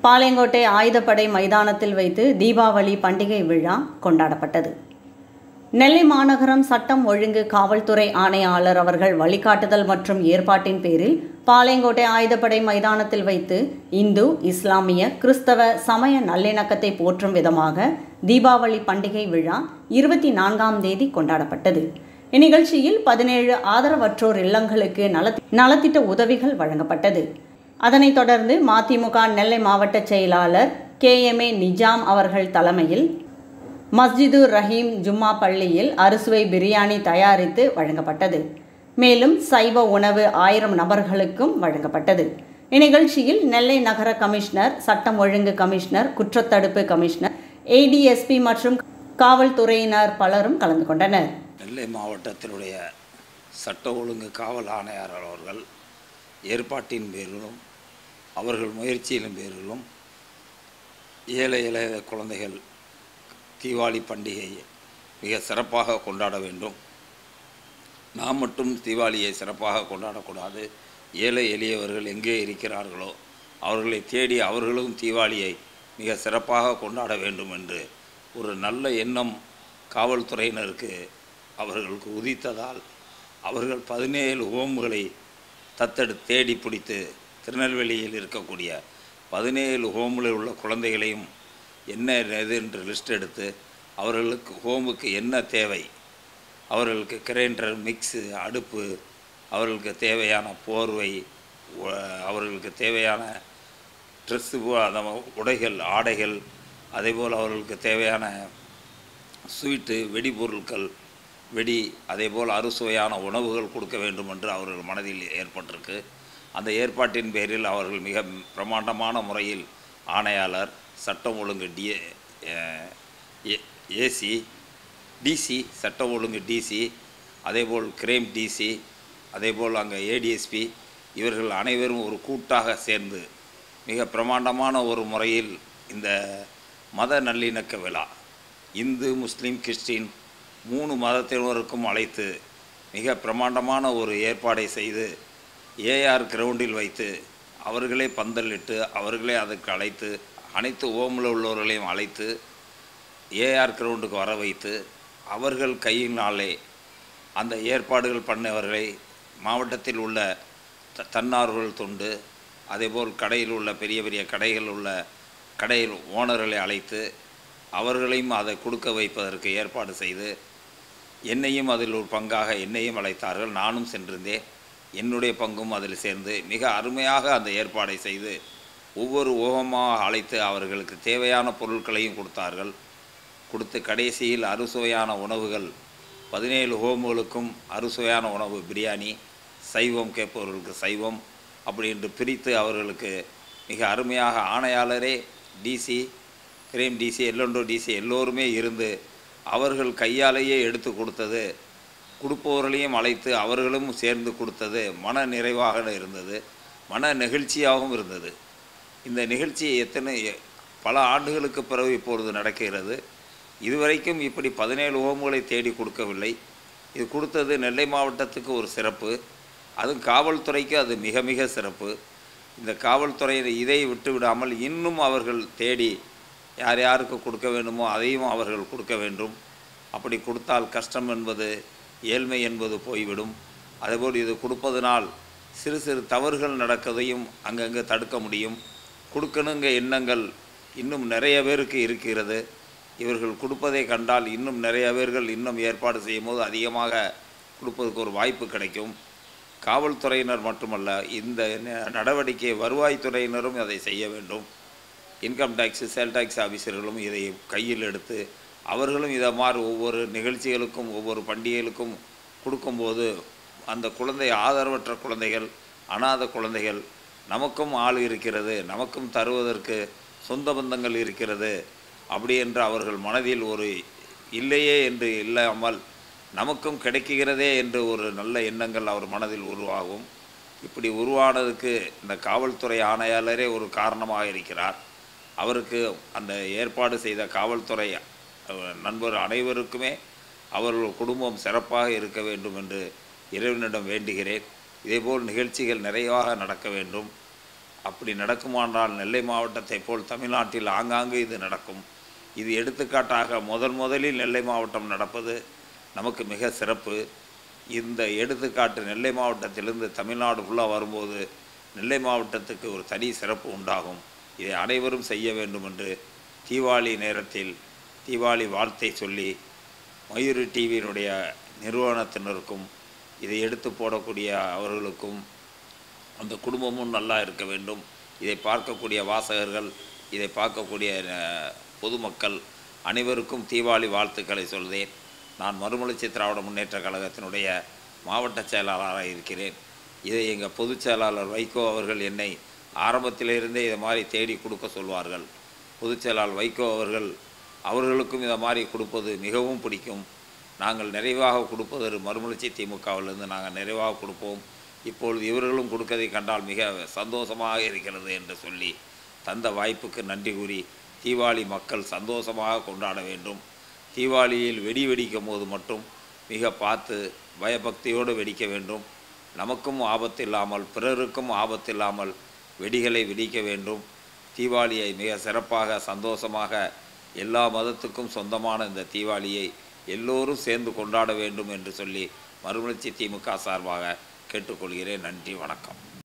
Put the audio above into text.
பாளையங்கோட்டை ஆயுதப்படை மைதானத்தில் வைத்து தீபாவளி பண்டிகை விழா கொண்டாடப்பட்டது நெல்லை மாநகரம் சட்டம் ஒழுங்கு காவல்துறை ஆணையாளர் அவர்கள் வழிகாட்டுதல் மற்றும் ஏற்பாட்டின் பேரில் பாளையங்கோட்டை ஆயுதப்படை மைதானத்தில் வைத்து இந்து இஸ்லாமிய கிறிஸ்தவ சமய நல்லிணக்கத்தை போற்றும் விதமாக தீபாவளி பண்டிகை விழா இருபத்தி நான்காம் தேதி கொண்டாடப்பட்டது இந்நிகழ்ச்சியில் பதினேழு ஆதரவற்றோர் இல்லங்களுக்கு நல நலத்திட்ட உதவிகள் வழங்கப்பட்டது அதனைத் தொடர்ந்து மதிமுக நெல்லை மாவட்ட செயலாளர் கே எம் ஏ நிஜாம் அவர்கள் தலைமையில் மஸ்ஜிதுர் ரஹீம் ஜும்மா பள்ளியில் அறுசுவை பிரியாணி தயாரித்து வழங்கப்பட்டது மேலும் சைவ உணவு ஆயிரம் நபர்களுக்கும் வழங்கப்பட்டது இந்நிகழ்ச்சியில் நெல்லை நகர கமிஷனர் சட்டம் ஒழுங்கு கமிஷனர் குற்றத்தடுப்பு கமிஷனர் ஏடிஎஸ்பி மற்றும் காவல்துறையினர் பலரும் கலந்து கொண்டனர் நெல்லை மாவட்டத்தினுடைய சட்ட ஒழுங்கு காவல் ஆணையாளர் அவர்கள் ஏற்பாட்டின் பேரிலும் அவர்கள் முயற்சியின் பேரிலும் ஏழை இளைய குழந்தைகள் தீபாவளி பண்டிகையை மிக சிறப்பாக கொண்டாட வேண்டும் நாம் மட்டும் தீபாவளியை சிறப்பாக கொண்டாடக்கூடாது ஏழை எளியவர்கள் எங்கே இருக்கிறார்களோ அவர்களை தேடி அவர்களும் தீபாவளியை மிக சிறப்பாக கொண்டாட வேண்டும் என்று ஒரு நல்ல எண்ணம் காவல்துறையினருக்கு அவர்களுக்கு உதித்ததால் அவர்கள் பதினேழு ஹோம்களை தத்தெடுத்து தேடி பிடித்து திருநெல்வேலியில் இருக்கக்கூடிய பதினேழு ஹோமில் உள்ள குழந்தைகளையும் என்ன இது என்று லிஸ்ட் எடுத்து அவர்களுக்கு ஹோமுக்கு என்ன தேவை அவர்களுக்கு கிரைண்டர் மிக்ஸு அடுப்பு அவர்களுக்கு தேவையான போர்வை உ- அவர்களுக்கு தேவையான ட்ரெஸ்ஸு அந்த உடைகள் ஆடைகள் அதேபோல் அவர்களுக்கு தேவையான ஸ்வீட்டு வெடிபொருட்கள் வெடி அதேபோல் அறுசுவையான உணவுகள் கொடுக்க வேண்டும் என்று அவர்கள் மனதில் ஏற்பட்டிருக்கு அந்த ஏற்பாட்டின் பேரில் அவர்கள் மிக பிரமாண்டமான முறையில் ஆணையாளர் சட்டம் ஒழுங்கு டி ஏசி டிசி சட்டம் ஒழுங்கு டிசி அதேபோல் கிரேம் டிசி அதேபோல் அங்கே ஏடிஎஸ்பி இவர்கள் அனைவரும் ஒரு கூட்டாக சேர்ந்து மிக பிரமாண்டமான ஒரு முறையில் இந்த மத நல்லிணக்க விழா இந்து முஸ்லீம் கிறிஸ்டின் மூணு மதத்தினருக்கும் அழைத்து மிக பிரமாண்டமான ஒரு ஏற்பாடை செய்து ஏஆர் கிரவுண்டில் வைத்து அவர்களே பந்தலிட்டு அவர்களே அதற்கு அழைத்து அனைத்து ஓமில் உள்ளவர்களையும் அழைத்து ஏஆர் கிரவுண்டுக்கு வர வைத்து அவர்கள் கையினாலே அந்த ஏற்பாடுகள் பண்ணவர்களை மாவட்டத்தில் உள்ள த- தன்னார்வல் தொண்டு அதேபோல் கடையில் உள்ள பெரிய பெரிய கடைகள் உள்ள கடையில் ஓனர்களை அழைத்து அவர்களையும் அதை கொடுக்க வைப்பதற்கு ஏற்பாடு செய்து என்னையும் அதில் ஒரு பங்காக என்னையும் அழைத்தார்கள் நானும் சென்றிருந்தேன் என்னுடைய பங்கும் அதில் சேர்ந்து மிக அருமையாக அந்த ஏற்பாடை செய்து ஒவ்வொரு ஓகமாக அழைத்து அவர்களுக்கு தேவையான பொருட்களையும் கொடுத்தார்கள் கொடுத்து கடைசியில் அறுசுவையான உணவுகள் பதினேழு ஹோம்களுக்கும் அறுசுவையான உணவு பிரியாணி சைவம் கேட்பவர்களுக்கு சைவம் அப்படி என்று பிரித்து அவர்களுக்கு மிக அருமையாக ஆணையாளரே டிசி கிரேம் டிசி எல்லோண்டோ டிசி எல்லோருமே இருந்து அவர்கள் கையாலேயே எடுத்து கொடுத்தது கொடுப்பவர்களையும் அழைத்து அவர்களும் சேர்ந்து கொடுத்தது மன நிறைவாக இருந்தது மன நெகிழ்ச்சியாகவும் இருந்தது இந்த நிகழ்ச்சி எத்தனை பல ஆண்டுகளுக்கு பிறகு இப்பொழுது நடக்கிறது இதுவரைக்கும் இப்படி பதினேழு ஓம்களை தேடி கொடுக்கவில்லை இது கொடுத்தது நெல்லை மாவட்டத்துக்கு ஒரு சிறப்பு அதுவும் காவல்துறைக்கு அது மிக மிக சிறப்பு இந்த காவல்துறையினர் இதை விட்டு விடாமல் இன்னும் அவர்கள் தேடி யார் யாருக்கு கொடுக்க வேண்டுமோ அதையும் அவர்கள் கொடுக்க வேண்டும் அப்படி கொடுத்தால் கஷ்டம் என்பது ஏழ்மை என்பது போய்விடும் அதேபோல் இது கொடுப்பதனால் சிறு சிறு தவறுகள் நடக்கதையும் அங்கங்கே தடுக்க முடியும் கொடுக்கணுங்க எண்ணங்கள் இன்னும் நிறைய பேருக்கு இருக்கிறது இவர்கள் கொடுப்பதை கண்டால் இன்னும் நிறைய பேர்கள் இன்னும் ஏற்பாடு செய்யும் போது அதிகமாக கொடுப்பதற்கு ஒரு வாய்ப்பு கிடைக்கும் காவல்துறையினர் மட்டுமல்ல இந்த ந- நடவடிக்கை வருவாய்த்துறையினரும் அதை செய்ய வேண்டும் இன்கம் டேக்ஸ் சேல் டேக்ஸ் ஆஃபீஸர்களும் இதை கையில் எடுத்து அவர்களும் இதை மாதிரி ஒவ்வொரு நிகழ்ச்சிகளுக்கும் ஒவ்வொரு பண்டிகைகளுக்கும் கொடுக்கும்போது அந்த குழந்தை ஆதரவற்ற குழந்தைகள் அனாதை குழந்தைகள் நமக்கும் ஆள் இருக்கிறது நமக்கும் தருவதற்கு சொந்த பந்தங்கள் இருக்கிறது அப்படி என்று அவர்கள் மனதில் ஒரு இல்லையே என்று இல்லாமல் நமக்கும் கிடைக்கிறதே என்று ஒரு நல்ல எண்ணங்கள் அவர் மனதில் உருவாகும் இப்படி உருவானதுக்கு இந்த காவல்துறை ஆணையாளரே ஒரு காரணமாக இருக்கிறார் அவருக்கு அந்த ஏற்பாடு செய்த காவல்துறை அஹ், நண்பர் அனைவருக்குமே அவர்கள் குடும்பம் சிறப்பாக இருக்க வேண்டும் என்று இறைவனிடம் வேண்டுகிறேன் இதேபோல் நிகழ்ச்சிகள் நிறைவாக நடக்க வேண்டும் அப்படி நடக்குமானால் நெல்லை மாவட்டத்தை போல் தமிழ்நாட்டில் ஆங்காங்கு இது நடக்கும் இது எடுத்துக்காட்டாக முதல் முதலில் நெல்லை மாவட்டம் நடப்பது நமக்கு மிக சிறப்பு இந்த எடுத்துக்காட்டு நெல்லை மாவட்டத்திலிருந்து தமிழ்நாடு ஃபுல்லாக வரும்போது நெல்லை மாவட்டத்துக்கு ஒரு தனி சிறப்பு உண்டாகும் இதை அனைவரும் செய்ய வேண்டும் என்று தீபாவளி நேரத்தில் தீபாவளி வாழ்த்தை சொல்லி மயூரி டிவியினுடைய நிறுவனத்தினருக்கும் இதை எடுத்து போடக்கூடிய அவர்களுக்கும் அந்த குடும்பமும் நல்லா இருக்க வேண்டும் இதை பார்க்கக்கூடிய வாசகர்கள் இதை பார்க்கக்கூடிய அஹ், பொதுமக்கள் அனைவருக்கும் தீபாவளி வாழ்த்துக்களை சொல்கிறேன் நான் மறுமலர்ச்சி திராவிட முன்னேற்ற கழகத்தினுடைய மாவட்ட செயலாளராக இருக்கிறேன் இதை எங்கள் பொதுச் செயலாளர் வைகோ அவர்கள் என்னை ஆரம்பத்திலிருந்தே இதை மாதிரி தேடி கொடுக்க சொல்வார்கள் பொதுச் செயலாளர் வைகோ அவர்கள் அவர்களுக்கும் இதை மாதிரி கொடுப்பது மிகவும் பிடிக்கும் நாங்கள் நிறைவாக கொடுப்பது மறுமலர்ச்சி திமுகவிலிருந்து நாங்கள் நிறைவாக கொடுப்போம் இப்பொழுது இவர்களும் கொடுக்கதை கண்டால் மிக சந்தோஷமாக இருக்கிறது என்று சொல்லி தந்த வாய்ப்புக்கு நன்றி கூறி தீபாவளி மக்கள் சந்தோஷமாக கொண்டாட வேண்டும் தீபாவளியில் வெடி வெடிக்கும் போது மட்டும் மிக பார்த்து பயபக்தியோடு வெடிக்க வேண்டும் நமக்கும் ஆபத்தில்லாமல் பிறருக்கும் ஆபத்தில்லாமல் வெடிகளை வெடிக்க வேண்டும் தீபாவளியை மிக சிறப்பாக சந்தோஷமாக எல்லா மதத்துக்கும் சொந்தமான இந்த தீபாவளியை எல்லோரும் சேர்ந்து கொண்டாட வேண்டும் என்று சொல்லி மறுமலர்ச்சி திமுக சார்பாக கேட்டுக்கொள்கிறேன் நன்றி வணக்கம்